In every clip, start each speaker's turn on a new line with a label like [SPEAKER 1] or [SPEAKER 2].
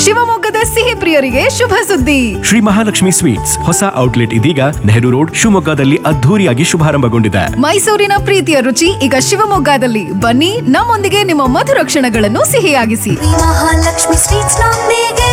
[SPEAKER 1] ಶಿವಮೊಗ್ಗದ ಸಿಹಿ ಪ್ರಿಯರಿಗೆ ಶುಭ ಸುದ್ದಿ
[SPEAKER 2] ಶ್ರೀ ಮಹಾಲಕ್ಷ್ಮಿ ಸ್ವೀಟ್ಸ್ ಹೊಸ ಔಟ್ಲೆಟ್ ಇದೀಗ ನೆಹರು ರೋಡ್ ಶಿವಮೊಗ್ಗದಲ್ಲಿ ಅದ್ಧೂರಿಯಾಗಿ ಶುಭಾರಂಭಗೊಂಡಿದೆ
[SPEAKER 1] ಮೈಸೂರಿನ ಪ್ರೀತಿಯ ರುಚಿ ಈಗ ಶಿವಮೊಗ್ಗದಲ್ಲಿ ಬನ್ನಿ ನಮ್ಮೊಂದಿಗೆ ನಿಮ್ಮ ಮಧುರ ಕ್ಷಣಗಳನ್ನು ಸಿಹಿಯಾಗಿಸಿ
[SPEAKER 3] ಮಹಾಲಕ್ಷ್ಮಿ ಸ್ವೀಟ್ಸ್ ನೊಂದಿಗೆ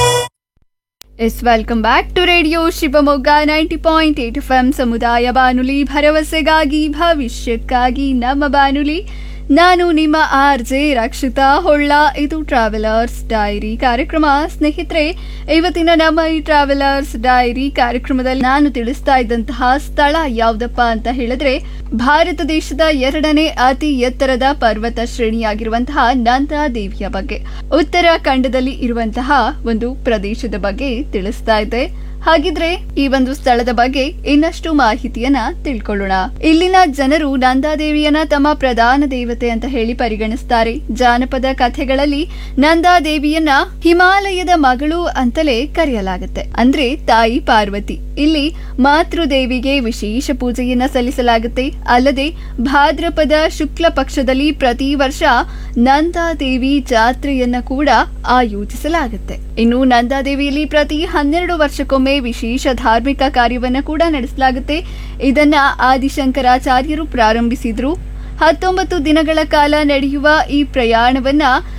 [SPEAKER 4] yes welcome back to radio Shivamogga ninety point eight F M ಸಮುದಾಯ ಬಾನುಲಿ ಭರವಸೆಗಾಗಿ ಭವಿಷ್ಯಕ್ಕಾಗಿ ನಮ್ಮ ಬಾನುಲಿ ನಾನು ನಿಮ್ಮ ಆರ್ ಜೆ ರಕ್ಷಿತಾ ಹೊಳ್ಳ ಇದು ಟ್ರಾವೆಲರ್ಸ್ ಡೈರಿ ಕಾರ್ಯಕ್ರಮ ಸ್ನೇಹಿತರೆ ಇವತ್ತಿನ ನಮ್ಮ ಈ ಟ್ರಾವೆಲರ್ಸ್ ಡೈರಿ ಕಾರ್ಯಕ್ರಮದಲ್ಲಿ ನಾನು ತಿಳಿಸ್ತಾ ಇದ್ದಂತಹ ಸ್ಥಳ ಯಾವ್ದಪ್ಪ ಅಂತ ಹೇಳಿದ್ರೆ ಭಾರತ ದೇಶದ ಎರಡನೇ ಅತಿ ಎತ್ತರದ ಪರ್ವತ ಶ್ರೇಣಿಯಾಗಿರುವಂತಹ ನಂದಾ ದೇವಿಯ ಬಗ್ಗೆ ಉತ್ತರಾಖಂಡದಲ್ಲಿ ಇರುವಂತಹ ಒಂದು ಪ್ರದೇಶದ ಬಗ್ಗೆ ತಿಳಿಸ್ತಾ ಇದೆ ಹಾಗಿದ್ರೆ ಈ ಒಂದು ಸ್ಥಳದ ಬಗ್ಗೆ ಇನ್ನಷ್ಟು ಮಾಹಿತಿಯನ್ನ ತಿಳ್ಕೊಳ್ಳೋಣ ಇಲ್ಲಿನ ಜನರು ನಂದಾದೇವಿಯನ್ನ ತಮ್ಮ ಪ್ರಧಾನ ದೇವತೆ ಅಂತ ಹೇಳಿ ಪರಿಗಣಿಸ್ತಾರೆ ಜಾನಪದ ಕಥೆಗಳಲ್ಲಿ ನಂದಾದೇವಿಯನ್ನ ಹಿಮಾಲಯದ ಮಗಳು ಅಂತಲೇ ಕರೆಯಲಾಗುತ್ತೆ ಅಂದ್ರೆ ತಾಯಿ ಪಾರ್ವತಿ ಇಲ್ಲಿ ಮಾತೃದೇವಿಗೆ ವಿಶೇಷ ಪೂಜೆಯನ್ನ ಸಲ್ಲಿಸಲಾಗುತ್ತೆ ಅಲ್ಲದೆ ಭಾದ್ರಪದ ಶುಕ್ಲ ಪಕ್ಷದಲ್ಲಿ ಪ್ರತಿ ವರ್ಷ ನಂದಾದೇವಿ ಜಾತ್ರೆಯನ್ನ ಕೂಡ ಆಯೋಜಿಸಲಾಗುತ್ತೆ ಇನ್ನು ನಂದಾದೇವಿಯಲ್ಲಿ ಪ್ರತಿ ಹನ್ನೆರಡು ವರ್ಷಕ್ಕೊಮ್ಮೆ ವಿಶೇಷ ಧಾರ್ಮಿಕ ಕಾರ್ಯವನ್ನ ಕೂಡ ನಡೆಸಲಾಗುತ್ತೆ ಇದನ್ನ ಆದಿಶಂಕರಾಚಾರ್ಯರು ಪ್ರಾರಂಭಿಸಿದ್ರು ಹತ್ತೊಂಬತ್ತು ದಿನಗಳ ಕಾಲ ನಡೆಯುವ ಈ ಪ್ರಯಾಣವನ್ನ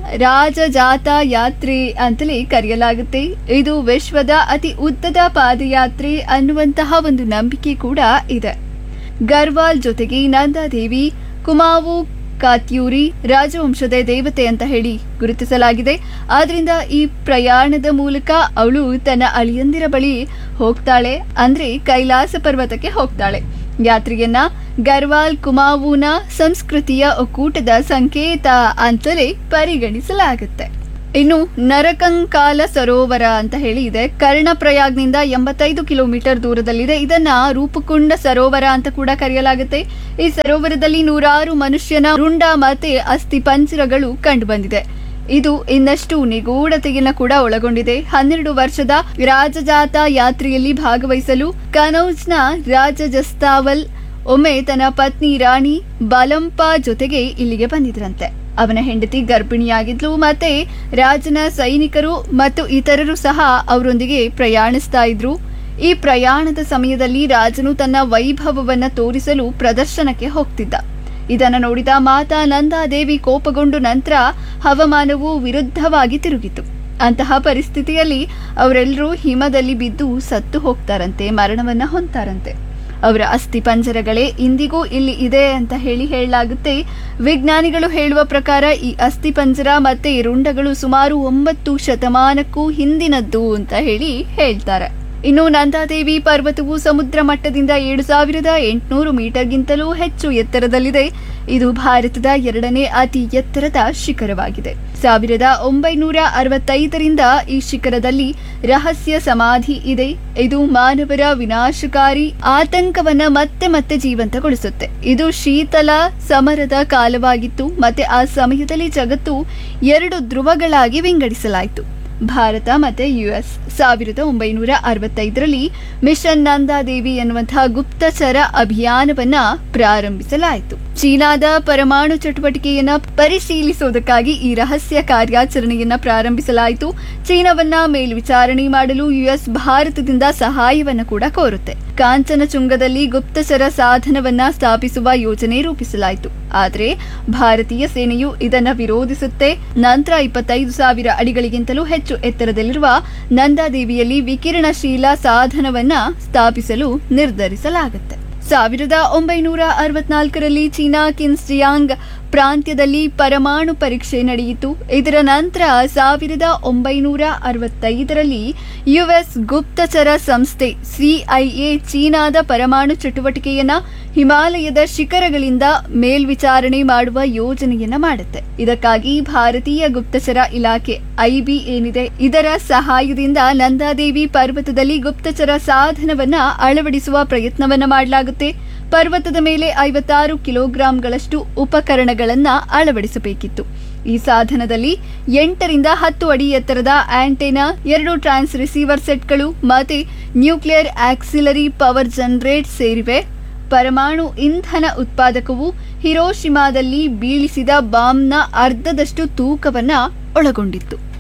[SPEAKER 4] ರಾಜಜಾತ ಯಾತ್ರೆ ಅಂತಲೇ ಕರೆಯಲಾಗುತ್ತೆ ಇದು ವಿಶ್ವದ ಅತಿ ಉದ್ದದ ಪಾದಯಾತ್ರೆ ಅನ್ನುವಂತಹ ಒಂದು ನಂಬಿಕೆ ಕೂಡ ಇದೆ ಗರ್ವಾಲ್ ಜೊತೆಗೆ ನಂದಾದೇವಿ ಕುಮಾವು ಕಾತ್ಯೂರಿ ರಾಜವಂಶದ ದೇವತೆ ಅಂತ ಹೇಳಿ ಗುರುತಿಸಲಾಗಿದೆ ಆದ್ರಿಂದ ಈ ಪ್ರಯಾಣದ ಮೂಲಕ ಅವಳು ತನ್ನ ಅಳಿಯಂದಿರ ಬಳಿ ಹೋಗ್ತಾಳೆ ಅಂದ್ರೆ ಕೈಲಾಸ ಪರ್ವತಕ್ಕೆ ಹೋಗ್ತಾಳೆ ಯಾತ್ರೆಯನ್ನ ಗರ್ವಾಲ್ ಕುಮಾವೂನ ಸಂಸ್ಕೃತಿಯ ಒಕ್ಕೂಟದ ಸಂಕೇತ ಅಂತಲೇ ಪರಿಗಣಿಸಲಾಗುತ್ತೆ ಇನ್ನು ನರಕಂಕಾಲ ಸರೋವರ ಅಂತ ಹೇಳಿ ಇದೆ ಕರ್ಣಪ್ರಯಾಗ್ನಿಂದ ಎಂಬತ್ತೈದು ಕಿಲೋಮೀಟರ್ ದೂರದಲ್ಲಿದೆ ಇದನ್ನ ರೂಪಕುಂಡ ಸರೋವರ ಅಂತ ಕೂಡ ಕರೆಯಲಾಗುತ್ತೆ ಈ ಸರೋವರದಲ್ಲಿ ನೂರಾರು ಮನುಷ್ಯನ ರುಂಡ ಮತ್ತೆ ಅಸ್ಥಿ ಪಂಜರಗಳು ಕಂಡುಬಂದಿದೆ ಇದು ಇನ್ನಷ್ಟು ನಿಗೂಢತೆಯನ್ನ ಕೂಡ ಒಳಗೊಂಡಿದೆ ಹನ್ನೆರಡು ವರ್ಷದ ರಾಜಜಾತ ಯಾತ್ರೆಯಲ್ಲಿ ಭಾಗವಹಿಸಲು ಕನೌಜ್ನ ರಾಜ ಜಸ್ತಾವಲ್ ಒಮ್ಮೆ ತನ್ನ ಪತ್ನಿ ರಾಣಿ ಬಲಂಪ ಜೊತೆಗೆ ಇಲ್ಲಿಗೆ ಬಂದಿದ್ರಂತೆ ಅವನ ಹೆಂಡತಿ ಗರ್ಭಿಣಿಯಾಗಿದ್ಲು ಮತ್ತೆ ರಾಜನ ಸೈನಿಕರು ಮತ್ತು ಇತರರು ಸಹ ಅವರೊಂದಿಗೆ ಪ್ರಯಾಣಿಸ್ತಾ ಇದ್ರು ಈ ಪ್ರಯಾಣದ ಸಮಯದಲ್ಲಿ ರಾಜನು ತನ್ನ ವೈಭವವನ್ನ ತೋರಿಸಲು ಪ್ರದರ್ಶನಕ್ಕೆ ಹೋಗ್ತಿದ್ದ ಇದನ್ನು ನೋಡಿದ ಮಾತಾ ನಂದಾದೇವಿ ಕೋಪಗೊಂಡು ನಂತರ ಹವಾಮಾನವು ವಿರುದ್ಧವಾಗಿ ತಿರುಗಿತು ಅಂತಹ ಪರಿಸ್ಥಿತಿಯಲ್ಲಿ ಅವರೆಲ್ಲರೂ ಹಿಮದಲ್ಲಿ ಬಿದ್ದು ಸತ್ತು ಹೋಗ್ತಾರಂತೆ ಮರಣವನ್ನ ಹೊಂತಾರಂತೆ ಅವರ ಅಸ್ಥಿ ಪಂಜರಗಳೇ ಇಂದಿಗೂ ಇಲ್ಲಿ ಇದೆ ಅಂತ ಹೇಳಿ ಹೇಳಲಾಗುತ್ತೆ ವಿಜ್ಞಾನಿಗಳು ಹೇಳುವ ಪ್ರಕಾರ ಈ ಅಸ್ಥಿ ಪಂಜರ ಮತ್ತೆ ಈ ರುಂಡಗಳು ಸುಮಾರು ಒಂಬತ್ತು ಶತಮಾನಕ್ಕೂ ಹಿಂದಿನದ್ದು ಅಂತ ಹೇಳಿ ಹೇಳ್ತಾರೆ ಇನ್ನು ನಂದಾದೇವಿ ಪರ್ವತವು ಸಮುದ್ರ ಮಟ್ಟದಿಂದ ಏಳು ಸಾವಿರದ ಎಂಟುನೂರು ಮೀಟರ್ಗಿಂತಲೂ ಹೆಚ್ಚು ಎತ್ತರದಲ್ಲಿದೆ ಇದು ಭಾರತದ ಎರಡನೇ ಅತಿ ಎತ್ತರದ ಶಿಖರವಾಗಿದೆ ಸಾವಿರದ ಒಂಬೈನೂರ ಅರವತ್ತೈದರಿಂದ ಈ ಶಿಖರದಲ್ಲಿ ರಹಸ್ಯ ಸಮಾಧಿ ಇದೆ ಇದು ಮಾನವರ ವಿನಾಶಕಾರಿ ಆತಂಕವನ್ನ ಮತ್ತೆ ಮತ್ತೆ ಜೀವಂತಗೊಳಿಸುತ್ತೆ ಇದು ಶೀತಲ ಸಮರದ ಕಾಲವಾಗಿತ್ತು ಮತ್ತೆ ಆ ಸಮಯದಲ್ಲಿ ಜಗತ್ತು ಎರಡು ಧ್ರುವಗಳಾಗಿ ವಿಂಗಡಿಸಲಾಯಿತು ಭಾರತ ಮತ್ತೆ ಯುಎಸ್ ಸಾವಿರದ ಒಂಬೈನೂರ ಅರವತ್ತೈದರಲ್ಲಿ ಮಿಷನ್ ನಂದಾದೇವಿ ಎನ್ನುವಂತಹ ಗುಪ್ತಚರ ಅಭಿಯಾನವನ್ನ ಪ್ರಾರಂಭಿಸಲಾಯಿತು ಚೀನಾದ ಪರಮಾಣು ಚಟುವಟಿಕೆಯನ್ನ ಪರಿಶೀಲಿಸುವುದಕ್ಕಾಗಿ ಈ ರಹಸ್ಯ ಕಾರ್ಯಾಚರಣೆಯನ್ನ ಪ್ರಾರಂಭಿಸಲಾಯಿತು ಚೀನಾವನ್ನ ಮೇಲ್ವಿಚಾರಣೆ ಮಾಡಲು ಯುಎಸ್ ಭಾರತದಿಂದ ಸಹಾಯವನ್ನ ಕೂಡ ಕೋರುತ್ತೆ ಕಾಂಚನಚುಂಗದಲ್ಲಿ ಗುಪ್ತಚರ ಸಾಧನವನ್ನ ಸ್ಥಾಪಿಸುವ ಯೋಜನೆ ರೂಪಿಸಲಾಯಿತು ಆದರೆ ಭಾರತೀಯ ಸೇನೆಯು ಇದನ್ನ ವಿರೋಧಿಸುತ್ತೆ ನಂತರ ಇಪ್ಪತ್ತೈದು ಸಾವಿರ ಅಡಿಗಳಿಗಿಂತಲೂ ಹೆಚ್ಚು ಎತ್ತರದಲ್ಲಿರುವ ನಂದಾದೇವಿಯಲ್ಲಿ ವಿಕಿರಣಶೀಲ ಸಾಧನವನ್ನ ಸ್ಥಾಪಿಸಲು ನಿರ್ಧರಿಸಲಾಗುತ್ತೆ ಸಾವಿರದ ಒಂಬೈನೂರ ಅರವತ್ನಾಲ್ಕರಲ್ಲಿ ಚೀನಾ ಕಿನ್ಸ್ಜಿಯಾಂಗ್ ಪ್ರಾಂತ್ಯದಲ್ಲಿ ಪರಮಾಣು ಪರೀಕ್ಷೆ ನಡೆಯಿತು ಇದರ ನಂತರ ಸಾವಿರದ ಒಂಬೈನೂರ ಅರವತ್ತೈದರಲ್ಲಿ ಯುಎಸ್ ಗುಪ್ತಚರ ಸಂಸ್ಥೆ ಸಿಐಎ ಚೀನಾದ ಪರಮಾಣು ಚಟುವಟಿಕೆಯನ್ನ ಹಿಮಾಲಯದ ಶಿಖರಗಳಿಂದ ಮೇಲ್ವಿಚಾರಣೆ ಮಾಡುವ ಯೋಜನೆಯನ್ನ ಮಾಡುತ್ತೆ ಇದಕ್ಕಾಗಿ ಭಾರತೀಯ ಗುಪ್ತಚರ ಇಲಾಖೆ ಐಬಿ ಏನಿದೆ ಇದರ ಸಹಾಯದಿಂದ ನಂದಾದೇವಿ ಪರ್ವತದಲ್ಲಿ ಗುಪ್ತಚರ ಸಾಧನವನ್ನ ಅಳವಡಿಸುವ ಪ್ರಯತ್ನವನ್ನ ಮಾಡಲಾಗುತ್ತೆ ಪರ್ವತದ ಮೇಲೆ ಐವತ್ತಾರು ಕಿಲೋಗ್ರಾಂಗಳಷ್ಟು ಉಪಕರಣಗಳನ್ನ ಅಳವಡಿಸಬೇಕಿತ್ತು ಈ ಸಾಧನದಲ್ಲಿ ಎಂಟರಿಂದ ಹತ್ತು ಅಡಿ ಎತ್ತರದ ಆಂಟೆನಾ ಎರಡು ಟ್ರಾನ್ಸ್ ರಿಸೀವರ್ ಸೆಟ್ಗಳು ಮತ್ತೆ ನ್ಯೂಕ್ಲಿಯರ್ ಆಕ್ಸಿಲರಿ ಪವರ್ ಜನರೇಟ್ ಸೇರಿವೆ ಪರಮಾಣು ಇಂಧನ ಉತ್ಪಾದಕವು ಹಿರೋಶಿಮಾದಲ್ಲಿ ಬೀಳಿಸಿದ ಬಾಂಬ್ನ ಅರ್ಧದಷ್ಟು ತೂಕವನ್ನ ಒಳಗೊಂಡಿತ್ತು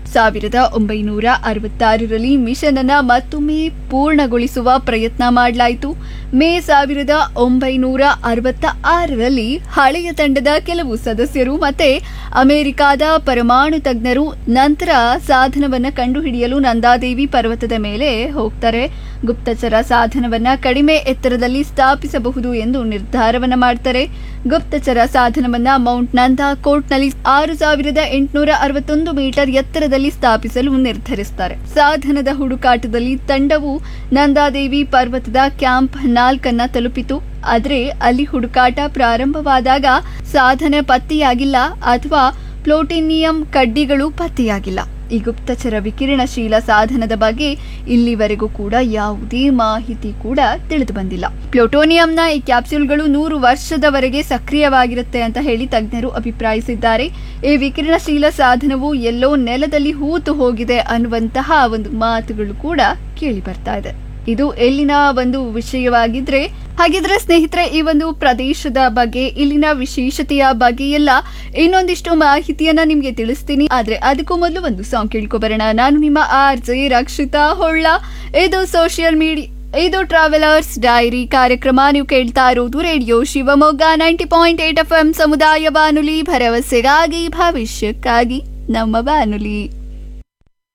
[SPEAKER 4] ಸಾವಿರದ ಒಂಬೈನೂರ ಅರವತ್ತಾರರಲ್ಲಿ ಮಿಷನ್ ಅನ್ನ ಮತ್ತೊಮ್ಮೆ ಪೂರ್ಣಗೊಳಿಸುವ ಪ್ರಯತ್ನ ಮಾಡಲಾಯಿತು ಮೇ ಸಾವಿರದ ಒಂಬೈನೂರ ಅರವತ್ತ ಆರರಲ್ಲಿ ಹಳೆಯ ತಂಡದ ಕೆಲವು ಸದಸ್ಯರು ಮತ್ತೆ ಅಮೆರಿಕಾದ ಪರಮಾಣು ತಜ್ಞರು ನಂತರ ಸಾಧನವನ್ನ ಕಂಡುಹಿಡಿಯಲು ನಂದಾದೇವಿ ಪರ್ವತದ ಮೇಲೆ ಹೋಗ್ತಾರೆ ಗುಪ್ತಚರ ಸಾಧನವನ್ನ ಕಡಿಮೆ ಎತ್ತರದಲ್ಲಿ ಸ್ಥಾಪಿಸಬಹುದು ಎಂದು ನಿರ್ಧಾರವನ್ನ ಮಾಡ್ತಾರೆ ಗುಪ್ತಚರ ಸಾಧನವನ್ನ ಮೌಂಟ್ ನಂದಾ ಕೋರ್ಟ್ನಲ್ಲಿ ಆರು ಸಾವಿರದ ಎಂಟುನೂರ ಅರವತ್ತೊಂದು ಮೀಟರ್ ಎತ್ತರದಲ್ಲಿ ಸ್ಥಾಪಿಸಲು ನಿರ್ಧರಿಸುತ್ತಾರೆ ಸಾಧನದ ಹುಡುಕಾಟದಲ್ಲಿ ತಂಡವು ನಂದಾದೇವಿ ಪರ್ವತದ ಕ್ಯಾಂಪ್ ನಾಲ್ಕನ್ನ ತಲುಪಿತು ಆದ್ರೆ ಅಲ್ಲಿ ಹುಡುಕಾಟ ಪ್ರಾರಂಭವಾದಾಗ ಸಾಧನ ಪತ್ತೆಯಾಗಿಲ್ಲ ಅಥವಾ ಪ್ಲೋಟಿನಿಯಂ ಕಡ್ಡಿಗಳು ಪತ್ತೆಯಾಗಿಲ್ಲ ಈ ಗುಪ್ತಚರ ವಿಕಿರಣಶೀಲ ಸಾಧನದ ಬಗ್ಗೆ ಇಲ್ಲಿವರೆಗೂ ಕೂಡ ಯಾವುದೇ ಮಾಹಿತಿ ಕೂಡ ತಿಳಿದು ಬಂದಿಲ್ಲ ಪ್ಲೂಟೋನಿಯಂನ ಈ ಕ್ಯಾಪ್ಸ್ಯೂಲ್ಗಳು ನೂರು ವರ್ಷದವರೆಗೆ ಸಕ್ರಿಯವಾಗಿರುತ್ತೆ ಅಂತ ಹೇಳಿ ತಜ್ಞರು ಅಭಿಪ್ರಾಯಿಸಿದ್ದಾರೆ ಈ ವಿಕಿರಣಶೀಲ ಸಾಧನವು ಎಲ್ಲೋ ನೆಲದಲ್ಲಿ ಹೂತು ಹೋಗಿದೆ ಅನ್ನುವಂತಹ ಒಂದು ಮಾತುಗಳು ಕೂಡ ಕೇಳಿ ಬರ್ತಾ ಇದೆ ಇದು ಎಲ್ಲಿನ ಒಂದು ವಿಷಯವಾಗಿದ್ರೆ ಹಾಗಿದ್ರೆ ಸ್ನೇಹಿತರೆ ಈ ಒಂದು ಪ್ರದೇಶದ ಬಗ್ಗೆ ಇಲ್ಲಿನ ವಿಶೇಷತೆಯ ಬಗ್ಗೆ ಎಲ್ಲ ಇನ್ನೊಂದಿಷ್ಟು ಮಾಹಿತಿಯನ್ನ ನಿಮ್ಗೆ ತಿಳಿಸ್ತೀನಿ ಆದ್ರೆ ಅದಕ್ಕೂ ಮೊದಲು ಒಂದು ಸಾಂಗ್ ಕೇಳ್ಕೊಬರೋಣ ನಾನು ನಿಮ್ಮ ಆರ್ ಜೆ ರಕ್ಷಿತಾ ಹೊಳ್ಳ ಇದು ಸೋಷಿಯಲ್ ಮೀಡಿಯಾ ಇದು ಟ್ರಾವೆಲರ್ಸ್ ಡೈರಿ ಕಾರ್ಯಕ್ರಮ ನೀವು ಕೇಳ್ತಾ ಇರೋದು radio Shivamogga ninety point eight F M ಸಮುದಾಯ ಬಾನುಲಿ ಭರವಸೆಗಾಗಿ ಭವಿಷ್ಯಕ್ಕಾಗಿ ನಮ್ಮ ಬಾನುಲಿ